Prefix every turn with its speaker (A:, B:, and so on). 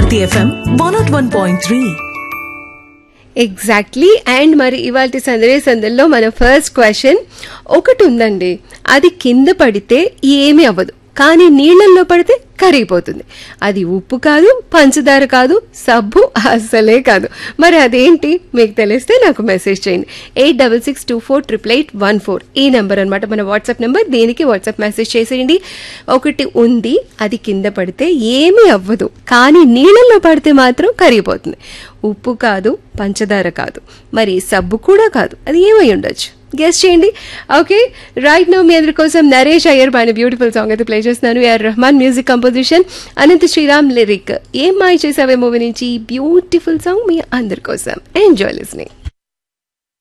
A: Bharati FM one nought one point three
B: exactly and మరి ఇవాళ సందడే సందల్లో మన ఫస్ట్ క్వశ్చన్ ఒకటి ఉందండి అది కింద పడితే ఏమీ అవ్వదు కానీ నీళ్ళల్లో పడితే కరిగిపోతుంది అది ఉప్పు కాదు పంచదార కాదు సబ్బు అస్సలే కాదు మరి అదేంటి మీకు తెలిస్తే నాకు మెసేజ్ చేయండి eight double six two four triple eight one four ఈ నెంబర్ అనమాట మన వాట్సాప్ నెంబర్ దీనికి వాట్సాప్ మెసేజ్ చేసేయండి ఒకటి ఉంది అది కింద పడితే ఏమీ అవ్వదు కానీ నీళ్ళల్లో పడితే మాత్రం కరిగిపోతుంది ఉప్పు కాదు పంచదార కాదు మరి సబ్బు కూడా కాదు అది ఏమై ఉండొచ్చు గెస్ట్ చేయండి ఓకే రైట్ నో మీ అందరి కోసం నరేష్ అయ్యర్ పైన బ్యూటిఫుల్ సాంగ్ అయితే ప్లే చేస్తున్నాను AR Rahman music composition Anantha Sriram lyric Ye Maaya Chesave movie నుంచి బ్యూటిఫుల్ సాంగ్ మీ అందరి కోసం ఎంజాయ్ లిస్నింగ్